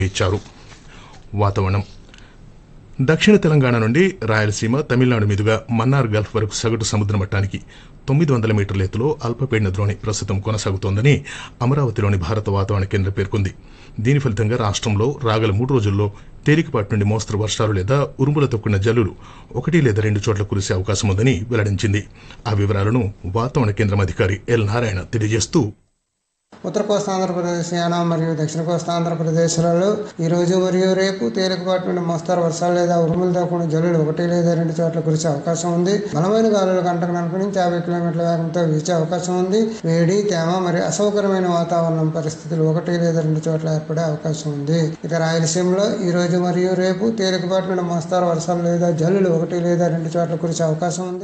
ఇచ్చారు వాతావరణం దక్షిణ తెలంగాణ నుండి రాయలసీమ తమిళనాడు మీదుగా మన్నార్ గల్ఫ్ వరకు సగటు సముద్ర మట్టానికి తొమ్మిది వందల మీటర్ల ఎత్తులో అల్పపీడన ద్రోణి ప్రస్తుతం కొనసాగుతోందని అమరావతిలోని భారత వాతావరణ కేంద్రం పేర్కొంది దీని ఫలితంగా రాష్ట్రంలో రాగల మూడు రోజుల్లో తేలికపాటి నుండి మోస్తరు వర్షాలు లేదా ఉరుములతో కూడిన జల్లులు ఒకటి లేదా రెండు చోట్ల కురిసే అవకాశం ఉందని వెల్లడించింది ఆ వివరాలను వాతావరణ కేంద్రం అధికారి ఎల్ నారాయణ తెలియజేస్తూ ఉత్తర కోస్తా ఆంధ్రప్రదేశ్ యానం మరియు దక్షిణ కోస్తా ఆంధ్రప్రదేశ్లలో ఈ రోజు మరియు రేపు తేలికపాటి నుండి మోస్తారు వర్షాలు లేదా ఉరుములతో కూడిన జల్లులు ఒకటి లేదా రెండు చోట్ల కురిసే అవకాశం ఉంది బలమైన గాలులు గంటకు నలభై నుంచి యాభై కిలోమీటర్ల వేగంతో వీచే అవకాశం ఉంది వేడి తేమ మరియు అసౌకర్యమైన వాతావరణం పరిస్థితులు ఒకటి లేదా రెండు చోట్ల ఏర్పడే అవకాశం ఉంది ఇక రాయలసీమలో ఈ రోజు మరియు రేపు తేలికపాటి నుండి మోస్తారు వర్షాలు లేదా జల్లులు ఒకటి లేదా రెండు చోట్ల కురిసే అవకాశం ఉంది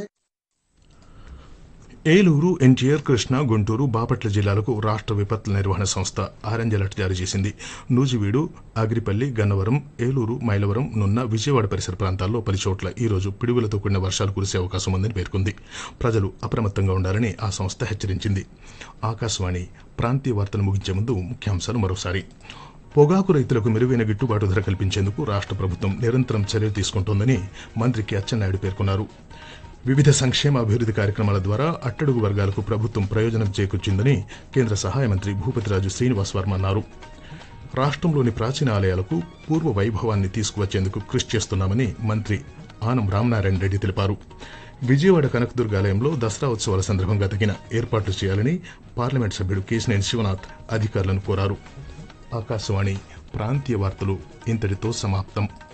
ఏలూరు ఎన్టీఆర్ కృష్ణా గుంటూరు బాపట్ల జిల్లాలకు రాష్ట్ర విపత్తుల నిర్వహణ సంస్థ ఆరెంజ్ అలర్ట్ జారీ చేసింది నూజివీడు ఆగిరిపల్లి గన్నవరం ఏలూరు మైలవరం నున్న విజయవాడ పరిసర ప్రాంతాల్లో పలు చోట్ల ఈ రోజు పిడుగులతో కూడిన వర్షాలు కురిసే అవకాశం ఉందని పేర్కొంది ప్రజలు అప్రమత్తంగా ఉండాలని ఆ సంస్థ హెచ్చరించింది ఆకాశవాణి ప్రాంతీయ వార్తలు ముగించే ముందు ముఖ్యాంశాలు మరోసారి పొగాకు రైతులకు మెరుగైన గిట్టుబాటు ధర కల్పించేందుకు రాష్ట్ర ప్రభుత్వం నిరంతరం చర్యలు తీసుకుంటోందని మంత్రి కె అచ్చెన్నాయుడు పేర్కొన్నారు వివిధ సంక్షేమ అభివృద్ధి కార్యక్రమాల ద్వారా అట్టడుగు వర్గాలకు ప్రభుత్వం ప్రయోజనం చేకూర్చిందని కేంద్ర సహాయ మంత్రి భూపతిరాజు శ్రీనివాస్ వర్మ అన్నారు రాష్ట్రంలోని ప్రాచీన ఆలయాలకు పూర్వ వైభవాన్ని తీసుకువచ్చేందుకు కృషి చేస్తున్నామని మంత్రి ఆనం రామనారాయణ రెడ్డి తెలిపారు విజయవాడ కనకదుర్గ ఆలయంలో దసరా ఉత్సవాల సందర్భంగా తగిన ఏర్పాట్లు చేయాలని పార్లమెంట్ సభ్యుడు కేశినేని శివనాథ్ అధికారులను కోరారు ఆకాశవాణి ప్రాంతీయ వార్తలు ఇంతటితో సమాప్తం